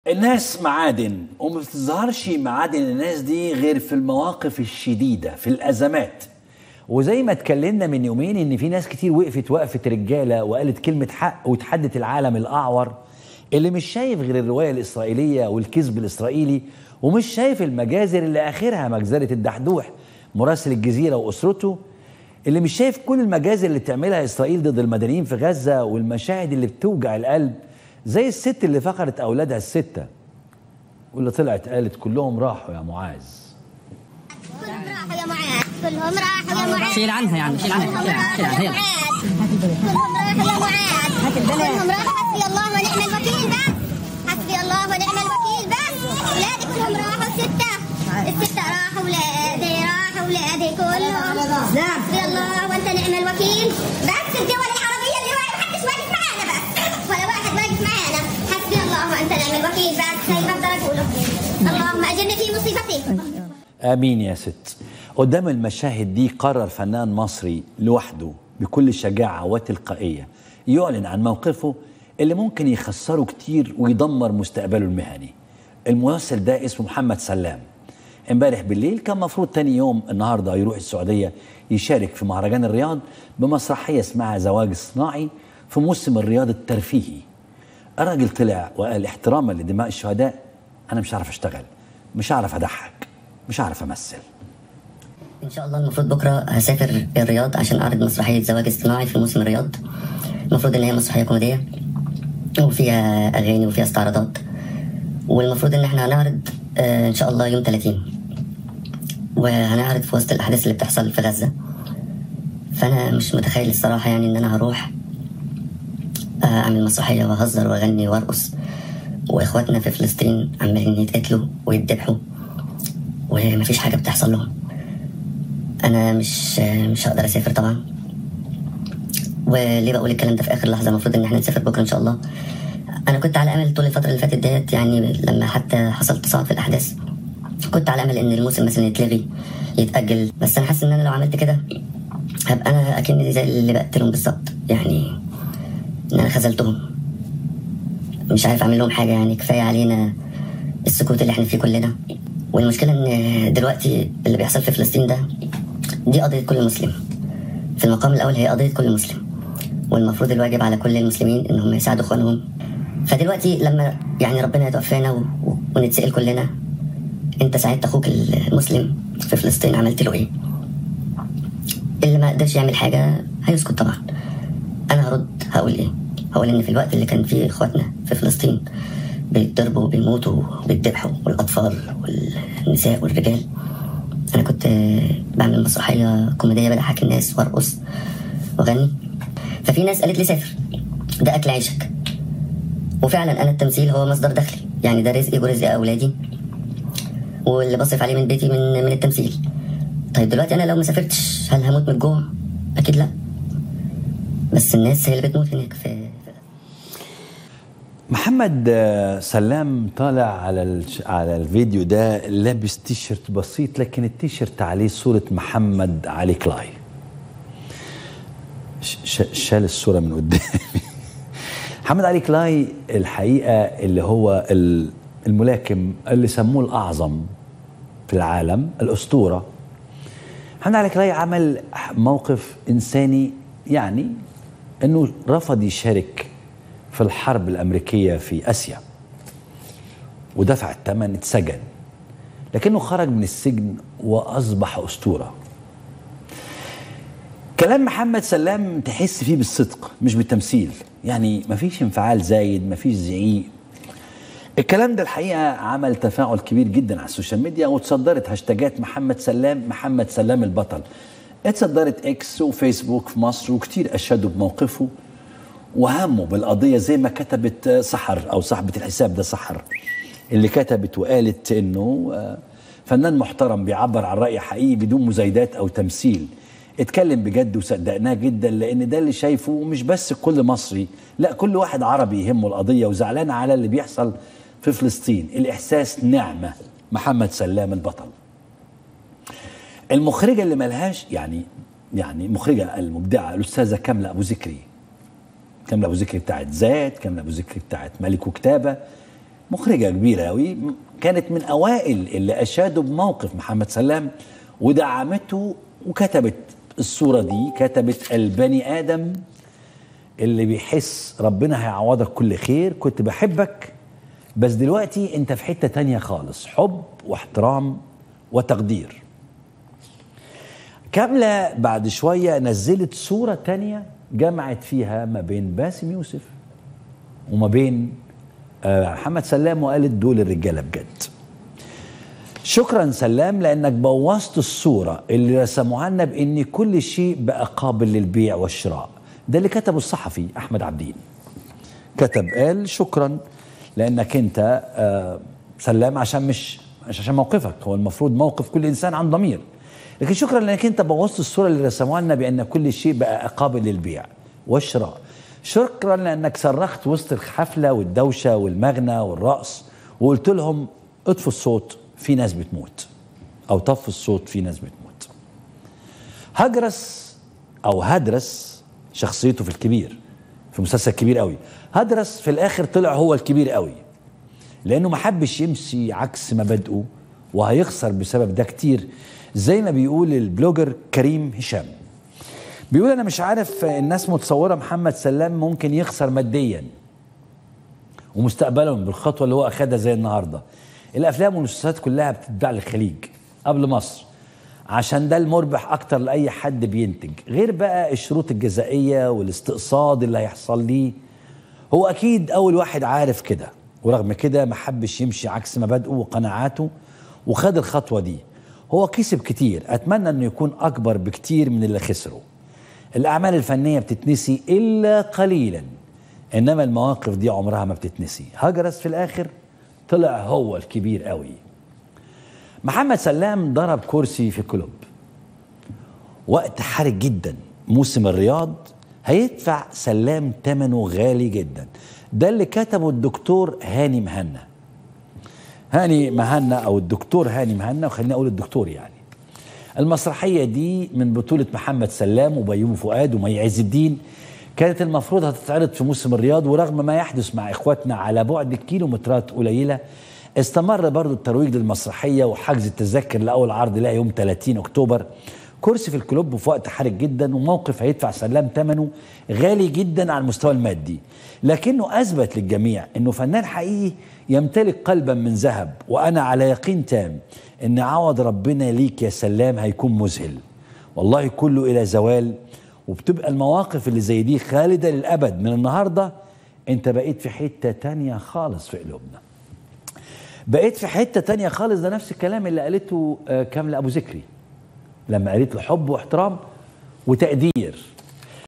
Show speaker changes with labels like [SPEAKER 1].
[SPEAKER 1] الناس معادن وما بتظهرش معادن الناس دي غير في المواقف الشديدة في الأزمات وزي ما اتكلمنا من يومين ان في ناس كتير وقفت وقفة رجالة وقالت كلمة حق وتحدت العالم الأعور اللي مش شايف غير الرواية الإسرائيلية والكذب الإسرائيلي ومش شايف المجازر اللي آخرها مجزرة الدحدوح مراسل الجزيرة وأسرته اللي مش شايف كل المجازر اللي بتعملها إسرائيل ضد المدنيين في غزة والمشاهد اللي بتوجع القلب زي الست اللي فقدت أولادها الستة واللي طلعت قالت كلهم راحوا يا معاذ
[SPEAKER 2] كلهم راحوا يا معاذ كلهم راحوا يا معاذ
[SPEAKER 3] شيل عنها يعني شيل عنها
[SPEAKER 2] كلهم
[SPEAKER 3] شيل
[SPEAKER 2] راحوا
[SPEAKER 3] عنها
[SPEAKER 2] يا
[SPEAKER 3] يلا
[SPEAKER 2] معاذ كلهم راحوا يا معاذ كلهم راحوا حسبي الله ونعم الوكيل بس حسبي الله ونعم الوكيل بس ولادي كلهم راحوا ستة الستة راحوا ولادي راحوا ولادي كلهم حسبي الله وانت نعم الوكيل بس الدول العربية اللي ما حدش واقف معانا بس ولا واحد واقف معانا حسبي الله وانت نعم الوكيل بس هي بقدر اقوله اللهم اجرني في مصيبتي
[SPEAKER 1] امين يا ست قدام المشاهد دي قرر فنان مصري لوحده بكل شجاعه وتلقائيه يعلن عن موقفه اللي ممكن يخسره كتير ويدمر مستقبله المهني الممثل ده اسمه محمد سلام امبارح بالليل كان مفروض تاني يوم النهارده يروح السعوديه يشارك في مهرجان الرياض بمسرحيه اسمها زواج صناعي في موسم الرياض الترفيهي الراجل طلع وقال احتراما لدماء الشهداء انا مش هعرف اشتغل مش هعرف اضحك مش هعرف امثل
[SPEAKER 4] ان شاء الله المفروض بكره هسافر الرياض عشان اعرض مسرحيه زواج اصطناعي في موسم الرياض المفروض ان هي مسرحيه كوميديه وفيها اغاني وفيها استعراضات والمفروض ان احنا هنعرض آه، ان شاء الله يوم 30 وهنعرض في وسط الاحداث اللي بتحصل في غزه فانا مش متخيل الصراحه يعني ان انا هروح آه، اعمل مسرحيه واهزر واغني وارقص واخواتنا في فلسطين عمالين يتقتلوا ويتذبحوا ومفيش حاجه بتحصل لهم انا مش مش هقدر اسافر طبعا وليه بقول الكلام ده في اخر لحظه المفروض ان احنا نسافر بكره ان شاء الله انا كنت على امل طول الفتره اللي فاتت ديت يعني لما حتى حصل تصاعد في الاحداث كنت على امل ان الموسم مثلا يتلغي يتاجل بس انا حاسس ان انا لو عملت كده هبقى انا اكني زي اللي بقتلهم بالظبط يعني ان انا خذلتهم مش عارف اعمل لهم حاجه يعني كفايه علينا السكوت اللي احنا فيه كلنا والمشكله ان دلوقتي اللي بيحصل في فلسطين ده دي قضيه كل مسلم في المقام الاول هي قضيه كل مسلم والمفروض الواجب على كل المسلمين ان هم يساعدوا اخوانهم فدلوقتي لما يعني ربنا يتوفانا و... و... ونتسال كلنا انت ساعدت اخوك المسلم في فلسطين عملت له ايه اللي ما قدرش يعمل حاجه هيسكت طبعا انا هرد هقول ايه هقول ان في الوقت اللي كان فيه اخواتنا في فلسطين بيتضربوا وبيموتوا وبيتذبحوا والاطفال والنساء والرجال انا كنت بعمل مسرحيه كوميديه بضحك الناس وارقص واغني ففي ناس قالت لي سافر ده اكل عيشك وفعلا انا التمثيل هو مصدر دخلي يعني ده رزقي ورزق اولادي واللي بصرف عليه من بيتي من من التمثيل طيب دلوقتي انا لو ما سافرتش هل هموت من الجوع اكيد لا بس الناس هي اللي بتموت هناك في
[SPEAKER 1] محمد آه، سلام طالع على الش- على الفيديو ده لابس تيشرت بسيط لكن التيشرت عليه صورة محمد علي كلاي ش- ش- شال الصورة من قدامي محمد علي كلاي الحقيقة اللي هو ال- الملاكم اللي سموه الأعظم في العالم الأسطورة محمد علي كلاي عمل موقف إنساني يعني أنه رفض يشارك في الحرب الأمريكية في آسيا ودفع الثمن اتسجن لكنه خرج من السجن وأصبح أسطورة كلام محمد سلام تحس فيه بالصدق مش بالتمثيل يعني مفيش انفعال زايد مفيش زعيق الكلام ده الحقيقة عمل تفاعل كبير جدا على السوشيال ميديا وتصدرت هاشتاجات محمد سلام محمد سلام البطل اتصدرت اكس وفيسبوك في مصر وكتير اشادوا بموقفه وهمه بالقضية زي ما كتبت سحر أو صاحبة الحساب ده سحر اللي كتبت وقالت إنه آه، فنان محترم بيعبر عن رأي حقيقي بدون مزايدات أو تمثيل اتكلم بجد وصدقناه جدا لأن ده اللي شايفه مش بس كل مصري لا كل واحد عربي يهمه القضية وزعلان على اللي بيحصل في فلسطين الإحساس نعمة محمد سلام البطل المخرجة اللي ملهاش يعني يعني مخرجة المبدعة الأستاذة كاملة أبو ذكري كاملة أبو ذكري بتاعت ذات كاملة أبو ذكري بتاعت ملك وكتابة مخرجة كبيرة أوي كانت من أوائل اللي أشادوا بموقف محمد سلام ودعمته وكتبت الصورة دي كتبت البني آدم اللي بيحس ربنا هيعوضك كل خير كنت بحبك بس دلوقتي انت في حتة تانية خالص حب واحترام وتقدير كاملة بعد شوية نزلت صورة تانية جمعت فيها ما بين باسم يوسف وما بين آه، محمد سلام وقالت دول الرجالة بجد شكرا سلام لانك بوظت الصورة اللي رسموها لنا بان كل شيء بقى قابل للبيع والشراء ده اللي كتبه الصحفي احمد عبدين كتب قال شكرا لانك انت آه، سلام عشان مش مش عشان موقفك هو المفروض موقف كل انسان عن ضمير لكن شكرا لانك انت بوظت الصوره اللي رسموها لنا بان كل شيء بقى قابل للبيع والشراء شكرا لانك صرخت وسط الحفله والدوشه والمغنى والرقص وقلت لهم اطفوا الصوت في ناس بتموت او طفوا الصوت في ناس بتموت هجرس او هدرس شخصيته في الكبير في مسلسل كبير قوي هدرس في الاخر طلع هو الكبير قوي لانه ما حبش يمشي عكس مبادئه وهيخسر بسبب ده كتير زي ما بيقول البلوجر كريم هشام بيقول انا مش عارف الناس متصوره محمد سلام ممكن يخسر ماديا ومستقبلا بالخطوه اللي هو اخدها زي النهارده الافلام والمسلسلات كلها بتتباع للخليج قبل مصر عشان ده المربح اكتر لاي حد بينتج غير بقى الشروط الجزائيه والاستقصاد اللي هيحصل ليه هو اكيد اول واحد عارف كده ورغم كده ما حبش يمشي عكس مبادئه وقناعاته وخد الخطوه دي هو كسب كتير اتمنى انه يكون اكبر بكتير من اللي خسره الاعمال الفنيه بتتنسي الا قليلا انما المواقف دي عمرها ما بتتنسي هجرس في الاخر طلع هو الكبير قوي محمد سلام ضرب كرسي في كلوب وقت حرج جدا موسم الرياض هيدفع سلام ثمنه غالي جدا ده اللي كتبه الدكتور هاني مهنا هاني مهنا او الدكتور هاني مهنا وخليني اقول الدكتور يعني المسرحيه دي من بطوله محمد سلام وبيومي فؤاد ومي عز الدين كانت المفروض هتتعرض في موسم الرياض ورغم ما يحدث مع اخواتنا على بعد كيلومترات قليله استمر برضو الترويج للمسرحيه وحجز التذاكر لاول عرض لها يوم 30 اكتوبر كرسي في الكلوب في وقت حرج جدا وموقف هيدفع سلام ثمنه غالي جدا على المستوى المادي لكنه اثبت للجميع انه فنان حقيقي يمتلك قلبا من ذهب وانا على يقين تام ان عوض ربنا ليك يا سلام هيكون مذهل والله كله الى زوال وبتبقى المواقف اللي زي دي خالده للابد من النهارده انت بقيت في حته تانية خالص في قلوبنا بقيت في حته تانية خالص ده نفس الكلام اللي قالته آه، كامله ابو ذكري لما قالت له حب واحترام وتقدير